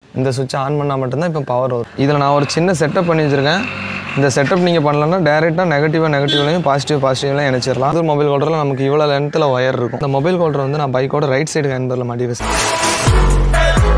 இந்த சுவிட்ச் ஆன் பண்ணால் மட்டும்தான் இப்போ பவர் வரும் இதில் நான் ஒரு சின்ன செட்டப் பண்ணி வச்சுருக்கேன் இந்த செட்டப் நீங்கள் பண்ணலன்னா டேரெக்டாக நெகட்டிவாக நெகட்டிவ்லையும் பாசிட்டிவ் பாசிட்டிவ்லையும் இணைச்சிடலாம் அது மொபைல் ஹோல்டரில் நமக்கு இவ்வளோ லென்த்தில் ஒயர் இருக்கும் இந்த மொபைல் ஹோல்டர் வந்து நான் பைக்கோட ரைட் சைடு ஹேண்ட்பரில் மாட்டி வச்சேன்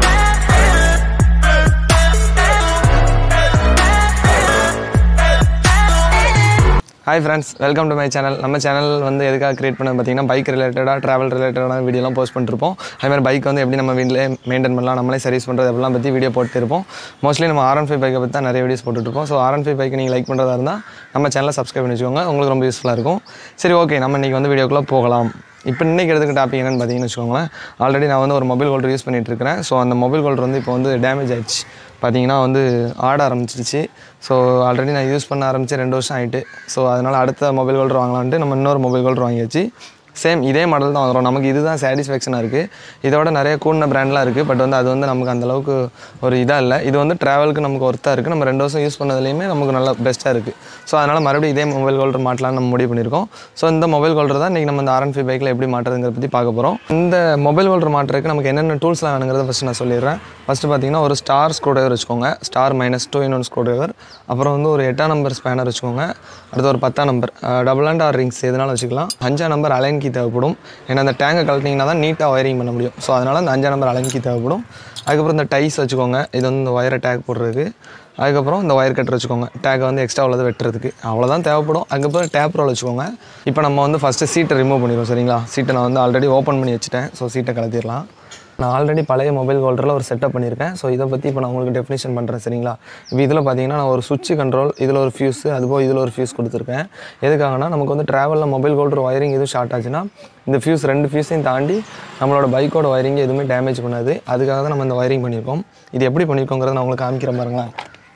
hi friends welcome to my channel நம்ம சேனல் வந்து எதுக்காக கிரியேட் பண்ண பார்த்தீங்கன்னா பைக் ரிலேட்டடாக ட்ராவல் ரிலேட்டடான வீடியோலாம் போஸ்ட் பண்ணிருப்போம் அதே மாதிரி பைக் வந்து எப்படி நம்ம வீட்டிலே மெயின்டைன் பண்ணலாம் நம்மளே சர்வீஸ் பண்ணுறது அப்படிலாம் பற்றி வீடியோ போட்டு இருப்போம் மோஸ்ட்லி நம்ம ஆர் ஒன் ஃபைவ் பைக்கை பற்றி தான் நிறைய வீடியோஸ் போட்டுருப்போம் so R one five bike நீங்கள் லைக் பண்ணுறதா இருந்தால் நம்ம சேனலை சப்ஸ்கிரைப் பண்ணி வச்சுக்கோங்க உங்களுக்கு ரொம்ப யூஸ்ஃபுல்லாக இருக்கும் சரி ஓகே நம்ம இன்றைக்கி வந்து வீடியோக்குள்ளே போகலாம் இப்போ இன்றைக்கி எடுத்துக்க டாபிக் என்னென்னு பார்த்தீங்கன்னு வச்சுக்கோங்களேன் ஆல்ரெடி நான் வந்து ஒரு மொபைல் ஹோல்டர் யூஸ் பண்ணிட்டு இருக்கிறேன் ஸோ அந்த மொபைல் ஹோல்டர் வந்து இப்போ வந்து டேமேஜ் ஆயிடுச்சு பார்த்தீங்கன்னா வந்து ஆட ஆரம்பிச்சிருச்சு ஸோ ஆல்ரெடி நான் யூஸ் பண்ண ஆரம்பித்து ரெண்டு வருஷம் ஆகிட்டு ஸோ அதனால் அடுத்த மொபைல் ஹோல்டர் வாங்கலான்ட்டு நம்ம இன்னொரு மொபைல் ஹோல்டர் வாங்கியாச்சு சேம் இதே மாடல் தான் வரும் நமக்கு இதுதான் சாட்டிஸ்ஃபேக்ஷனாக இருக்குது இதோட நிறைய கூடின பிராண்ட்லாம் இருக்குது பட் வந்து அது வந்து நமக்கு அந்த அளவுக்கு ஒரு இதாக இல்லை இது வந்து ட்ராவலுக்கு நமக்கு ஒர்த்தாக இருக்குது நம்ம ரெண்டு வருஷம் யூஸ் பண்ணதுலேயுமே நமக்கு நல்லா பெஸ்ட்டாக இருக்குது ஸோ அதனால் மறுபடியும் இதே மொபைல் ஹோல்டர் மாட்டலாம்னு நம்ம முடிவு பண்ணியிருக்கோம் ஸோ இந்த மொபைல் ஹோல்டர் தான் இன்றைக்கி நம்ம இந்த ஆர்என் ஃபைவ் பைக்கில் எப்படி மாட்டுறதுங்கிறத பற்றி பார்க்க போகிறோம் இந்த மொபைல் ஹோல்டர் மாட்டுறதுக்கு நமக்கு என்னென்ன டூல்ஸ்லாம் வேணுங்கிறத ஃபஸ்ட்டு நான் சொல்லிடுறேன் ஃபஸ்ட்டு பார்த்தீங்கன்னா ஒரு ஸ்டார் ஸ்க்ரூ டிரைவர் வச்சுக்கோங்க star minus two in one screwdriver அப்புறம் வந்து ஒரு எட்டாம் நம்பர் ஸ்பேனர் வச்சுக்கோங்க அடுத்து ஒரு பத்தாம் number double and R rings எதனாலும் வச்சுக்கலாம் அஞ்சாம் நம்பர் அலைன் கீ தேவைப்படும் ஏன்னா அந்த டேங்கை கழட்டிங்கன்னா தான் நீட்டாக ஒயரிங் பண்ண முடியும் ஸோ அதனால் அந்த அஞ்சாம் நம்பர் அலைன் கீ தேவைப்படும் அதுக்கப்புறம் இந்த டைஸ் வச்சுக்கோங்க இது வந்து இந்த ஒயரை டேக் போடுறதுக்கு அதுக்கப்புறம் இந்த ஒயர் கட்டர் வச்சுக்கோங்க டேக்கை வந்து எக்ஸ்ட்ரா உள்ளது வெட்டுறதுக்கு அவ்வளோதான் தேவைப்படும் அதுக்கப்புறம் டேப் ரோல் வச்சுக்கோங்க இப்போ நம்ம வந்து ஃபஸ்ட்டு சீட்டை ரிமூவ் பண்ணிடுவோம் சரிங்களா சீட்டை நான் வந்து ஆல்ரெடி ஓப்பன் பண்ணி வச்சுட்டேன் ஸோ சீட்டை கலத்திடலாம் நான் ஆல்ரெடி பழைய மொபைல் ஹோல்டரில் ஒரு செட்டப் பண்ணியிருக்கேன் ஸோ இதை பற்றி இப்போ நான் உங்களுக்கு டெஃபினேஷன் பண்ணுறேன் சரிங்களா இப்போ இதில் பார்த்தீங்கன்னா நான் ஒரு சுவிட்ச் கண்ட்ரோல் இதில் ஒரு ஃபியூஸ் அதுபோல் இதில் ஒரு ஃபியூஸ் கொடுத்துருக்கேன் எதுக்காகனா நமக்கு வந்து ட்ராவலில் மொபைல் ஹோல்டர் ஒயரிங் எதுவும் ஷார்ட் ஆச்சுன்னா இந்த ஃபியூஸ் ரெண்டு ஃபியூஸையும் தாண்டி நம்மளோட பைக்கோட ஒயரிங் எதுவுமே டேமேஜ் பண்ணாது அதுக்காக தான் நம்ம இந்த ஒயரிங் பண்ணியிருக்கோம் இது எப்படி பண்ணியிருக்கோங்கிறத நான் உங்களுக்கு காமிக்கிறேன் பாருங்களேன்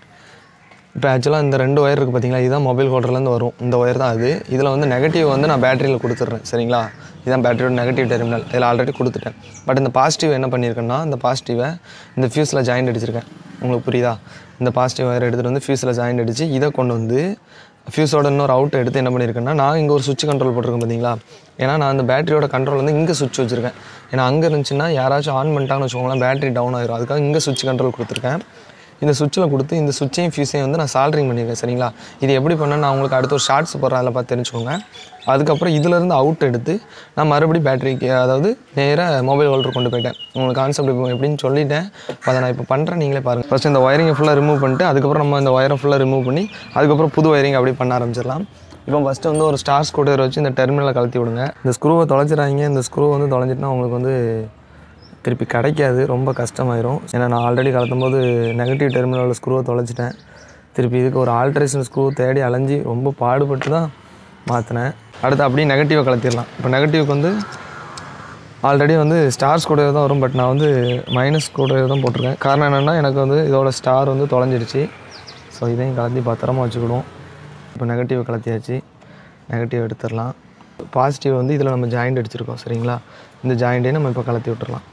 இப்போ ஆக்சுவலாக இந்த ரெண்டு ஒயர் இருக்குது பார்த்தீங்களா இதுதான் மொபைல் ஹோல்டர்லேருந்து வரும் இந்த ஒயர் தான் அது இதில் வந்து நெகட்டிவ் வந்து நான் பேட்டரியில் கொடுத்துட்றேன் சரிங்களா இதுதான் பேட்டரியோட நெகட்டிவ் டெர்மினல் இதில் ஆல்ரெடி கொடுத்துட்டேன் பட் இந்த பாசிட்டிவ் என்ன பண்ணியிருக்கேன்னா இந்த பாசிட்டிவை இந்த ஃபியூஸில் ஜாயிண்ட் அடிச்சிருக்கேன் உங்களுக்கு புரியுதா இந்த பாசிட்டிவ் ஒயர் எடுத்துகிட்டு வந்து ஃபியூஸில் ஜாயிண்ட் அடித்து இதை கொண்டு வந்து ஃபியூஸோட இன்னொரு அவுட் எடுத்து என்ன பண்ணியிருக்கேன்னா நான் இங்கே ஒரு சுவிட்ச் கண்ட்ரோல் போட்டிருக்கேன் பார்த்தீங்களா ஏன்னா நான் அந்த பேட்டரியோட கண்ட்ரோல் வந்து இங்கே சுவிட்ச் வச்சுருக்கேன் ஏன்னா அங்கே இருந்துச்சுன்னா யாராச்சும் ஆன் பண்ணிட்டாங்கன்னு வச்சுக்கோங்களேன் பேட்டரி டவுன் ஆயிரும் அதுக்காக இங்கே சுவிட்ச் கண்ட்ரோல் கொடுத்துருக்கேன் இந்த சுவிட்சில் கொடுத்து இந்த சுவிட்சையும் ஃபியூஸையும் வந்து நான் சால்ட்ரிங் பண்ணியிருக்கேன் சரிங்களா இது எப்படி பண்ணேன் நான் உங்களுக்கு அடுத்த ஒரு ஷார்ட்ஸ் போடுறேன் அதில் பார்த்து தெரிஞ்சுக்கோங்க அதுக்கப்புறம் இதிலேருந்து அவுட் எடுத்து நான் மறுபடியும் பேட்டரிக்கு அதாவது நேராக மொபைல் ஹோல்டர் கொண்டு போயிட்டேன் உங்களுக்கு கான்செப்ட் இப்போ எப்படின்னு சொல்லிட்டேன் இப்போ அதை நான் இப்போ பண்ணுறேன் நீங்களே பாருங்கள் ஃபஸ்ட் இந்த ஒயரிங்கை ஃபுல்லாக ரிமூவ் பண்ணிட்டு அதுக்கப்புறம் நம்ம இந்த ஒயரை ஃபுல்லாக ரிமூவ் பண்ணி அதுக்கப்புறம் புது ஒயரிங் அப்படி பண்ண ஆரம்பிச்சிடலாம் இப்போ ஃபஸ்ட்டு வந்து ஒரு ஸ்டார் ஸ்கூட்டர் வச்சு இந்த டெர்மினலை கழட்டி விடுங்க இந்த ஸ்க்ரூவை தொலைச்சிடாதீங்க இந்த ஸ்க்ரூ வந்து தொலைஞ்சிட்டுனா உங்களுக்கு வந்து திருப்பி கிடைக்காது ரொம்ப கஷ்டமாயிரும் ஏன்னா நான் ஆல்ரெடி கலத்தும் போது நெகட்டிவ் டெர்மினலில் ஸ்க்ரூவை தொலைச்சிட்டேன் திருப்பி இதுக்கு ஒரு ஆல்ட்ரேஷன் ஸ்க்ரூ தேடி அலைஞ்சி ரொம்ப பாடுபட்டு தான் மாற்றினேன் அடுத்து அப்படியே நெகட்டிவை கலத்திடலாம் இப்போ நெகட்டிவ்க்கு வந்து ஆல்ரெடி வந்து ஸ்டார் ஸ்கூடவே தான் வரும் பட் நான் வந்து மைனஸ் ஸ்கூடவே தான் போட்டிருக்கேன் காரணம் என்னென்னா எனக்கு வந்து இதோட ஸ்டார் வந்து தொலைஞ்சிடுச்சு ஸோ இதையும் கலத்தி பத்திரமா வச்சுக்கிடுவோம் இப்போ நெகட்டிவ் கலத்தியாச்சு நெகட்டிவ் எடுத்துடலாம் பாசிட்டிவ் வந்து இதில் நம்ம ஜாயிண்ட் அடிச்சிருக்கோம் சரிங்களா இந்த ஜாயிண்ட்டையும் நம்ம இப்போ கலத்தி விட்டுறலாம்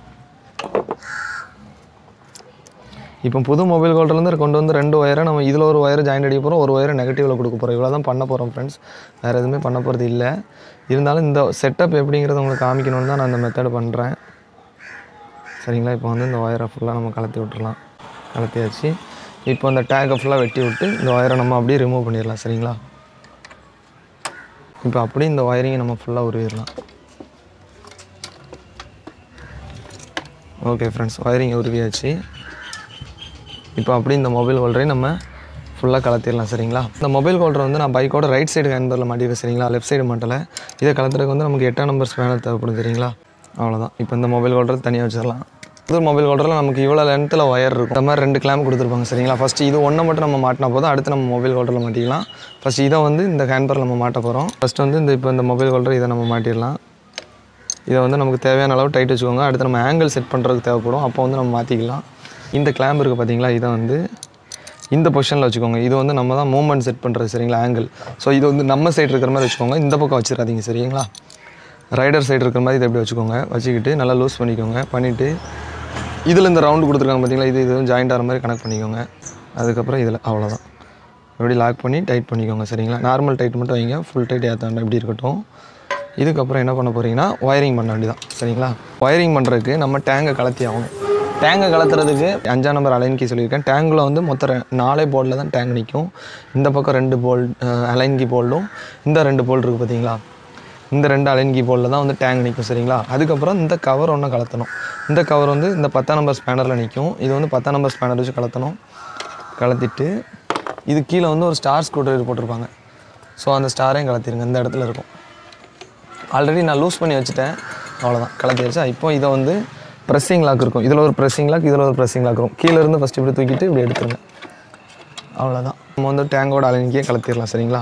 இப்போ புது மொபைல் ஹோல்டர்லேருந்து கொண்டு வந்து ரெண்டு ஒயரை நம்ம இதில் ஒரு ஒயரை ஜாயின் அடிக்க போகிறோம் ஒரு ஒயரை நெகட்டிவில் கொடுக்க போகிறோம் இவ்வளோ தான் பண்ண போகிறோம் ஃப்ரெண்ட்ஸ் வேறு எதுவுமே பண்ண போகிறது இல்லை இருந்தாலும் இந்த செட்டப் எப்படிங்கிறத உங்களுக்கு காமிக்கணும்னு தான் நான் இந்த மெத்தட் பண்ணுறேன் சரிங்களா இப்போ வந்து இந்த ஒயரை ஃபுல்லாக நம்ம கலத்தி விட்டுறலாம் கலத்தியாச்சு இப்போ இந்த டேக்கை ஃபுல்லாக வெட்டி விட்டு இந்த ஒயரை நம்ம அப்படியே ரிமூவ் பண்ணிடலாம் சரிங்களா இப்போ அப்படியே இந்த ஒயரிங்கை நம்ம ஃபுல்லாக உருவிடலாம் ஓகே ஃப்ரெண்ட்ஸ் ஒயரிங் உருவியாச்சு இப்போ அப்படி இந்த மொபைல் ஹோல்டரையும் நம்ம ஃபுல்லாக கலத்திடலாம் சரிங்களா இந்த மொபைல் ஹோல்டர் வந்து நான் பைக்கோட ரைட் சைடு ஹேண்ட்பரில் மாட்டிருக்கேன் சரிங்களா லெஃப்ட் சைடு மாட்டல இதை கலத்துறதுக்கு வந்து நமக்கு எட்டாம் நம்பர் ஸ்பேனர் தேவைப்படும் சரிங்களா அவ்வளோதான் இப்போ இந்த மொபைல் ஹோல்டர் தனியாக வச்சிடலாம் புது மொபைல் ஹோல்டரில் நமக்கு இவ்வளோ லென்த்தில் ஒயர் இருக்கும் இந்த மாதிரி ரெண்டு கிளாம் கொடுத்துருப்பாங்க சரிங்களா ஃபஸ்ட்டு இது ஒன்றை மட்டும் நம்ம மாட்டினா போதும் அடுத்து நம்ம மொபைல் ஹோல்டரில் மாட்டிக்கலாம் ஃபஸ்ட் இதை வந்து இந்த ஹேண்ட்பரில் நம்ம மாட்ட போகிறோம் ஃபஸ்ட் வந்து இந்த இப்போ இந்த மொபைல் ஹோல்டர் இதை நம்ம மாட்டிடலாம் இதை வந்து நமக்கு தேவையான அளவு டைட் வச்சுக்கோங்க அடுத்து நம்ம ஆங்கிள் செட் பண்ணுறதுக்கு தேவைப்படும் அப்போ வந்து நம்ம மாற்றிக்கலாம் இந்த கிளாம்ப் இருக்குது பார்த்தீங்களா இதை வந்து இந்த பொசிஷனில் வச்சுக்கோங்க இது வந்து நம்ம தான் மூவ்மெண்ட் செட் பண்ணுறது சரிங்களா ஆங்கிள் ஸோ இது வந்து நம்ம சைடு இருக்கிற மாதிரி வச்சுக்கோங்க இந்த பக்கம் வச்சிடாதீங்க சரிங்களா ரைடர் சைடு இருக்கிற மாதிரி இதை எப்படி வச்சுக்கோங்க வச்சுக்கிட்டு நல்லா லூஸ் பண்ணிக்கோங்க பண்ணிவிட்டு இதில் இந்த ரவுண்டு கொடுத்துருக்காங்க பார்த்தீங்களா இது இதுவும் ஜாயிண்ட் ஆகிற மாதிரி கனெக்ட் பண்ணிக்கோங்க அதுக்கப்புறம் இதில் அவ்வளோதான் இப்படி லாக் பண்ணி டைட் பண்ணிக்கோங்க சரிங்களா நார்மல் டைட் மட்டும் வைங்க ஃபுல் டைட் ஏற்ற வேண்டாம் இப்படி இருக்கட்டும் இதுக்கப்புறம் என்ன பண்ண போகிறீங்கன்னா ஒயரிங் பண்ண வேண்டியதான் சரிங்களா ஒயரிங் பண்ணுறதுக்கு நம்ம டேங்கை கலத்தி ஆகணும் டேங்கை கலத்துறதுக்கு அஞ்சாம் நம்பர் அலைன் கீ சொல்லியிருக்கேன் டேங்கில் வந்து மொத்தம் ரெ- நாலே போல்டில் தான் டேங்க் நிற்கும் இந்த பக்கம் ரெண்டு போல் அலைன் கீ போல்டும் இந்த ரெண்டு போல் இருக்குது பார்த்தீங்களா இந்த ரெண்டு அலைன் கீ போலில் தான் வந்து டேங்க் நிற்கும் சரிங்களா அதுக்கப்புறம் இந்த கவர் ஒன்று கலத்தணும் இந்த கவர் வந்து இந்த பத்தாம் நம்பர் ஸ்பேனரில் நிற்கும் இது வந்து பத்தாம் நம்பர் ஸ்பேனர் வச்சு கலத்தணும் கலத்திட்டு இது கீழே வந்து ஒரு ஸ்டார் ஸ்க்ரூ டிரைவர் போட்டிருப்பாங்க ஸோ அந்த ஸ்டாரையும் கலத்திருங்க இந்த இடத்துல இருக்கும் ஆல்ரெடி நான் லூஸ் பண்ணி வச்சுட்டேன் அவ்வளோதான் கலத்தி வச்சா இப்போ இதை வந்து ப்ரெஸ்ஸிங் லாக் இருக்கும் இதில் ஒரு ப்ரெஸ்ஸிங் லாக் இதில் ஒரு ப்ரெஸ்ஸிங் லாக் இருக்கும் கீழே இருந்து ஃபஸ்ட்டு இப்படி தூக்கிட்டு இப்படி எடுத்துருங்க அவ்வளோதான் நம்ம வந்து டேங்கோட அலனிக்கே கலத்திடலாம் சரிங்களா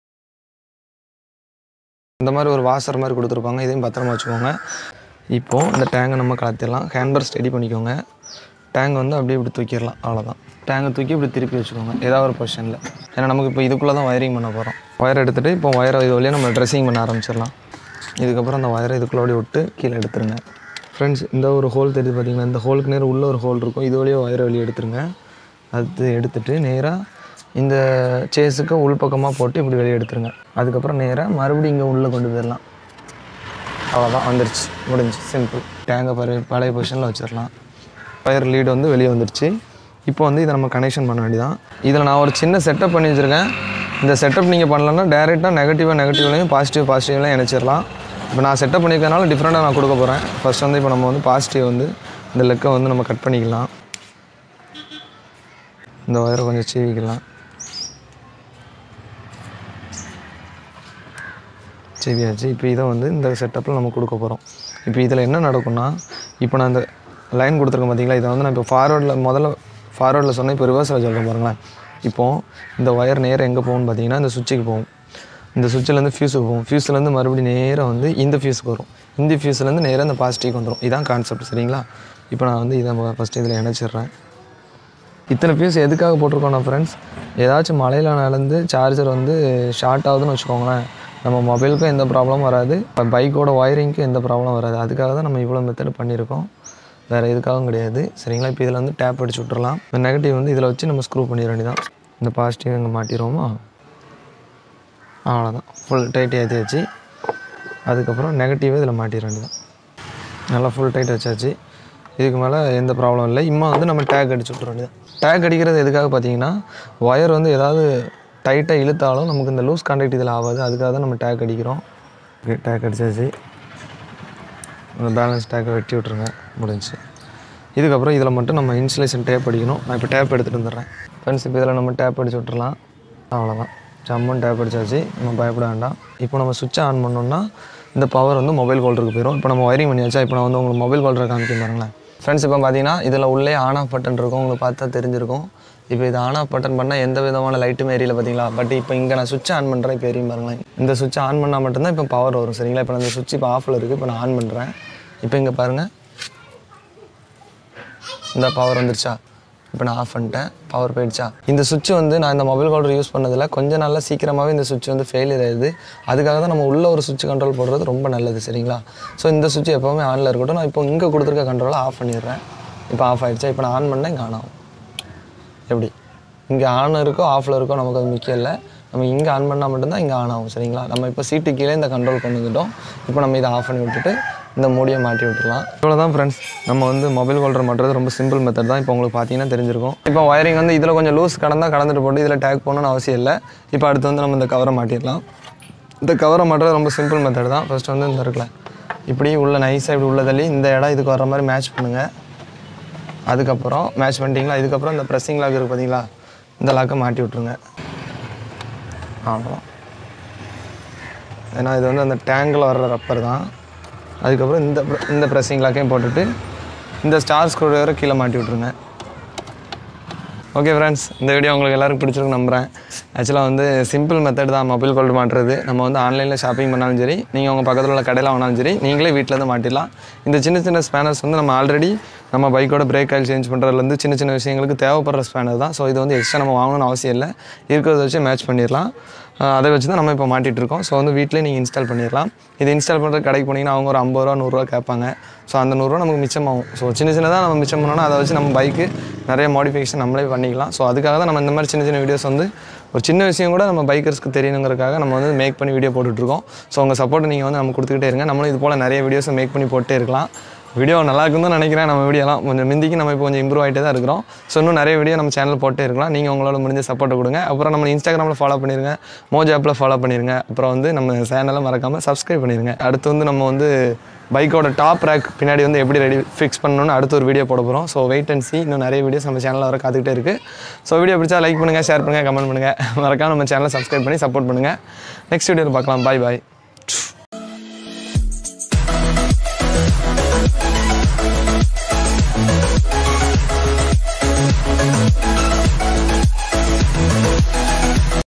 இந்த மாதிரி ஒரு வாசர் மாதிரி கொடுத்துருப்பாங்க இதையும் பத்திரமா வச்சுக்கோங்க இப்போது இந்த டேங்கை நம்ம கலத்திடலாம் ஹேண்ட்பர் ஸ்டடி பண்ணிக்கோங்க டேங்க் வந்து அப்படியே இப்படி தூக்கிடலாம் அவ்வளோதான் டேங்கை தூக்கி இப்படி திருப்பி வச்சுக்கோங்க ஏதாவது ஒரு பொசிஷனில் ஏன்னா நமக்கு இப்போ இதுக்குள்ளே தான் ஒயரிங் பண்ண போகிறோம் ஒயர் எடுத்துகிட்டு இப்போ ஒயரை இது வழியாக நம்ம ட்ரெஸ்ஸிங் பண்ண ஆரம்பிச்சிடலாம் இதுக்கப்புறம் அந்த ஒயரை இதுக்குள்ளோடி விட்டு கீழே எடுத்துருங்க ஃப்ரெண்ட்ஸ் இந்த ஒரு ஹோல் தெரியுது பார்த்தீங்களா இந்த ஹோலுக்கு நேரம் உள்ள ஒரு ஹோல் இருக்கும் இது வழியாக ஒயரை வெளியே எடுத்துருங்க அது எடுத்துட்டு நேராக இந்த சேஸுக்கு உள்பக்கமாக போட்டு இப்படி வெளியே எடுத்துருங்க அதுக்கப்புறம் நேராக மறுபடியும் இங்கே உள்ளே கொண்டு போயிடலாம் அவ்வளோதான் வந்துருச்சு முடிஞ்சு சிம்பிள் டேங்கை பழைய பழைய பொசிஷனில் வச்சிடலாம் ஃபயர் லீடு வந்து வெளியே வந்துருச்சு இப்போ வந்து இதை நம்ம கனெக்ஷன் பண்ண வேண்டியதான் இதில் நான் ஒரு சின்ன செட்டப் பண்ணி வச்சுருக்கேன் இந்த செட்டப் நீங்கள் பண்ணலன்னா டேரெக்டாக நெகட்டிவாக நெகட்டிவ்லையும் பாசிட்டிவ் பாசிட்டிவ்லையும் இணைச்சிடலாம் இப்போ நான் செட்டப் பண்ணியிருக்கனால டிஃப்ரெண்ட்டாக நான் கொடுக்க போகிறேன் ஃபர்ஸ்ட் வந்து இப்போ நம்ம வந்து பாசிட்டிவ் வந்து இந்த லெக்கை வந்து நம்ம கட் பண்ணிக்கலாம் இந்த ஒயரை கொஞ்சம் சீவிக்கலாம் சீவியாச்சு இப்போ இதை வந்து இந்த செட்டப்பில் நம்ம கொடுக்க போகிறோம் இப்போ இதில் என்ன நடக்கும்னா இப்போ நான் இந்த லைன் கொடுத்துருக்கேன் பார்த்தீங்களா இதை வந்து நான் இப்போ ஃபார்வர்டில் முதல்ல ஃபார்வர்டில் சொன்னேன் இப்போ ரிவர்ஸில் சொல்கிறேன் பாருங்களேன் இப்போது இந்த ஒயர் நேராக எங்கே போகும்னு பார்த்தீங்கன்னா இந்த சுவிட்சுக்கு போகும் இந்த சுவிட்சிலேருந்து ஃபியூஸுக்கு போகும் ஃபியூஸ்லேருந்து மறுபடியும் நேராக வந்து இந்த ஃபியூஸுக்கு வரும் இந்த ஃபியூஸ்லேருந்து நேராக இந்த பாசிட்டிவ்க்கு வந்துடும் இதான் கான்செப்ட் சரிங்களா இப்போ நான் வந்து இதை ஃபஸ்ட்டு இதில் இணைச்சிடுறேன் இத்தனை பீஸ் எதுக்காக போட்டிருக்கோம்னா ஃப்ரெண்ட்ஸ் ஏதாச்சும் மழையில் நடந்து சார்ஜர் வந்து ஷார்ட் ஆகுதுன்னு வச்சுக்கோங்களேன் நம்ம மொபைலுக்கும் எந்த ப்ராப்ளமும் வராது பைக்கோட ஒயரிங்க்கும் எந்த ப்ராப்ளமும் வராது அதுக்காக தான் நம்ம இவ்வளோ மெத்தட் பண்ணியிருக்கோம் வேறு எதுக்காகவும் கிடையாது சரிங்களா இப்போ இதில் வந்து டேப் அடிச்சு விட்றலாம் இந்த நெகட்டிவ் வந்து இதில் வச்சு நம்ம ஸ்க்ரூ பண்ணிட வேண்டியதான் இந்த பாசிட்டிவ் இங்கே மாட்டிடுவோமா அவ்வளோதான் ஃபுல் டைட் ஏற்றியாச்சு அதுக்கப்புறம் நெகட்டிவே இதில் மாட்டிட வேண்டியதான் நல்லா ஃபுல் டைட் வச்சாச்சு இதுக்கு மேலே எந்த ப்ராப்ளம் இல்லை இம்மா வந்து நம்ம டேக் அடிச்சு விட்ற வேண்டியது டேக் அடிக்கிறது எதுக்காக பார்த்தீங்கன்னா ஒயர் வந்து ஏதாவது டைட்டாக இழுத்தாலும் நமக்கு இந்த லூஸ் கான்டாக்ட் இதில் ஆகாது அதுக்காக தான் நம்ம டேக் அடிக்கிறோம் ஓகே டேக் அடிச்சாச்சு அந்த பேலன்ஸ் டேக்கை வெட்டி விட்ருங்க முடிஞ்சு இதுக்கப்புறம் இதில் மட்டும் நம்ம இன்சுலேஷன் டேப் அடிக்கணும் நான் இப்போ டேப் எடுத்துகிட்டு வந்துடுறேன் ஃப்ரெண்ட்ஸ் இப்போ இதில் நம்ம டேப் அடிச்சு விட்றலாம் அவ்வளோதான் ஜம்முன்னு டேப் அடிச்சாச்சு நம்ம பயப்பட வேண்டாம் இப்போ நம்ம சுவிட்சை ஆன் பண்ணோம்னா இந்த பவர் வந்து மொபைல் ஹோல்டருக்கு போயிடும் இப்போ நம்ம ஒயரிங் பண்ணியாச்சா இப்போ நான் வந்து உங்களுக்கு மொபைல் ஹோல்டரை காமிக்க பாருங்களேன் ஃப்ரெண்ட்ஸ் இப்போ பார்த்தீங்கன்னா இதில் உள்ளே ஆன் ஆஃப் பட்டன் இருக்கும் உங்களுக்கு பார்த்தா தெரிஞ்சிருக்கும் இப்போ இது ஆன் ஆஃப் பட்டன் பண்ணால் எந்த விதமான லைட்டும் எரியல பார்த்தீங்களா பட் இப்போ இங்கே நான் சுவிட்ச் ஆன் பண்ணுறேன் இப்போ எரியும் பாருங்களேன் இந்த சுவிட்ச் ஆன் பண்ணால் மட்டும்தான் இப்போ பவர் வரும் சரிங்களா இப்போ நான் இந்த சுவிட்ச் இப்போ ஆஃபில் இருக்குது இப்போ நான் ஆன் பண்ணுறேன் இப்போ இங்கே பாருங்கள் இந்த பவர் வந்துருச்சா இப்போ நான் ஆஃப் பண்ணிட்டேன் பவர் போயிடுச்சா இந்த சுவிட்ச் வந்து நான் இந்த மொபைல் ஹோல்டர் யூஸ் பண்ணதில் கொஞ்ச நாளில் சீக்கிரமாகவே இந்த சுவிட்ச் வந்து ஃபெயிலியர் ஆயிடுது அதுக்காக தான் நம்ம உள்ள ஒரு சுவிட்ச் கண்ட்ரோல் போடுறது ரொம்ப நல்லது சரிங்களா ஸோ இந்த சுவிட்ச் எப்போவுமே ஆனில் இருக்கட்டும் நான் இப்போ இங்கே கொடுத்துருக்க கண்ட்ரோலை ஆஃப் பண்ணிடுறேன் இப்போ ஆஃப் ஆயிடுச்சா இப்போ நான் ஆன் பண்ணேன் இங்கே ஆன் ஆகும் எப்படி இங்கே ஆன் இருக்கோ ஆஃபில் இருக்கோ நமக்கு அது முக்கியம் இல்லை நம்ம இங்கே ஆன் பண்ணால் மட்டும்தான் இங்கே ஆன் ஆகும் சரிங்களா நம்ம இப்போ சீட்டு கீழே இந்த கண்ட்ரோல் கொண்டு வந்துட்டோம் இப்போ நம்ம இதை ஆஃப் பண்ணி விட்டுட்டு இந்த மூடியை மாட்டி விட்டுலாம் இவ்வளோ தான் ஃப்ரெண்ட்ஸ் நம்ம வந்து மொபைல் ஹோல்டர் மாட்டுறது ரொம்ப சிம்பிள் மெத்தட் தான் இப்போ உங்களுக்கு பார்த்தீங்கன்னா தெரிஞ்சிருக்கும் இப்போ ஒயரிங் வந்து இதில் கொஞ்சம் லூஸ் கடந்தால் கடந்துட்டு போட்டு இதில் டேக் பண்ணணும்னு அவசியம் இல்லை இப்போ அடுத்து வந்து நம்ம இந்த கவரை மாட்டிடலாம் இந்த கவரை மாட்டுறது ரொம்ப சிம்பிள் மெத்தட் தான் ஃபர்ஸ்ட் வந்து இந்த இருக்குல்ல இப்படி உள்ள நைஸாக இப்படி உள்ள தள்ளி இந்த இடம் இதுக்கு வர மாதிரி மேட்ச் பண்ணுங்கள் அதுக்கப்புறம் மேட்ச் பண்ணிட்டீங்களா இதுக்கப்புறம் இந்த ப்ரெஸ்ஸிங் லாக் இருக்குது பார்த்தீங்களா இந்த லாக்கை மாட்டி விட்ருங்க அவ்வளோதான் ஏன்னா இது வந்து அந்த டேங்கில் வர்ற ரப்பர் தான் அதுக்கப்புறம் இந்த pr- இந்த ப்ரெஸ்ஸிங் லாக்கையும் போட்டுட்டு இந்த ஸ்டார் ஸ்க்ரூ வரை கீழே மாட்டி விட்ருங்க ஓகே ஃப்ரெண்ட்ஸ் இந்த வீடியோ உங்களுக்கு எல்லாருக்கும் பிடிச்சிருக்கு நம்புகிறேன் ஆக்சுவலாக வந்து சிம்பிள் மெத்தட் தான் மொபைல் கோல்டு மாட்டுறது நம்ம வந்து ஆன்லைனில் ஷாப்பிங் பண்ணாலும் சரி நீங்கள் உங்கள் பக்கத்தில் உள்ள கடையில் வாங்கினாலும் சரி நீங்களே வீட்டிலேருந்து மாட்டிடலாம் இந்த சின்ன சின்ன ஸ்பேனர்ஸ் வந்து நம்ம ஆல்ரெடி நம்ம பைக்கோட பிரேக் ஆயில் சேஞ்ச் பண்ணுறதுலேருந்து சின்ன சின்ன விஷயங்களுக்கு தேவைப்படுற ஸ்பேனர் தான் ஸோ இது வந்து எக்ஸ்ட்ரா நம்ம வாங்கணும்னு அவசியம் இல்லை இருக்கிறத வச்சு மேட்ச் பண்ணிடலாம் ஆஹ் அதை வச்சு தான் நம்ம இப்போ மாட்டிட்டு இருக்கோம் ஸோ வந்து வீட்டிலே நீங்கள் இன்ஸ்டால் பண்ணிடலாம் இது இன்ஸ்டால் பண்ணுற கடைக்கு போனீங்கன்னா அவங்க ஒரு ஐம்பது ரூபா நூறுரூவா கேட்பாங்க ஸோ அந்த நூறுரூவா நமக்கு மிச்சமாகும் ஸோ சின்ன சின்னதாக நம்ம மிச்சம் பண்ணோன்னா அதை வச்சு நம்ம பைக்கு நிறைய மாடிஃபிகேஷன் நம்மளே பண்ணிக்கலாம் ஸோ அதுக்காக தான் நம்ம இந்த மாதிரி சின்ன சின்ன வீடியோஸ் வந்து ஒரு சின்ன விஷயம் கூட நம்ம பைக்கர்ஸ்க்கு தெரியணுங்கிறதுக்காக நம்ம வந்து மேக் பண்ணி வீடியோ போட்டுட்ருக்கோம் ஸோ உங்கள் சப்போர்ட் நீங்கள் வந்து நம்ம கொடுத்துக்கிட்டே இருங்க நம்மளும் இது போல் நிறைய வீடியோஸை மேக் பண்ணி போட்டே இருக்கலாம் வீடியோ நல்லா இருக்குன்னு தான் நினைக்கிறேன் நம்ம வீடியோலாம் கொஞ்சம் முந்திக்கு நம்ம இப்போ கொஞ்சம் இம்ப்ரூவ் ஆகிட்டே தான் இருக்கிறோம் ஸோ இன்னும் நிறைய வீடியோ நம்ம சேனல் போட்டே இருக்கலாம் நீங்கள் உங்களோட முடிஞ்ச சப்போர்ட் கொடுங்க அப்புறம் நம்ம இன்ஸ்டாகிராமில் ஃபாலோ பண்ணிடுங்க மோஜ் ஆப்பில் ஃபாலோ பண்ணிடுங்க அப்புறம் வந்து நம்ம சேனலை மறக்காமல் சப்ஸ்கிரைப் பண்ணிடுங்க அடுத்து வந்து நம்ம வந்து பைக்கோட டாப் ரேக் பின்னாடி வந்து எப்படி ரெடி ஃபிக்ஸ் பண்ணணும்னு அடுத்த ஒரு வீடியோ போட போகிறோம் ஸோ வெயிட் அண்ட் சி இன்னும் நிறைய வீடியோஸ் நம்ம சேனலில் வர காத்துக்கிட்டே இருக்குது ஸோ வீடியோ பிடிச்சா லைக் பண்ணுங்கள் ஷேர் பண்ணுங்கள் கமெண்ட் பண்ணுங்கள் மறக்காம நம்ம சேனலை சப்ஸ்கிரைப் பண்ணி சப்போர்ட் பண்ணுங்கள் நெக்ஸ்ட் வீடியோவில் பார்க்கலாம் பாய் பாய்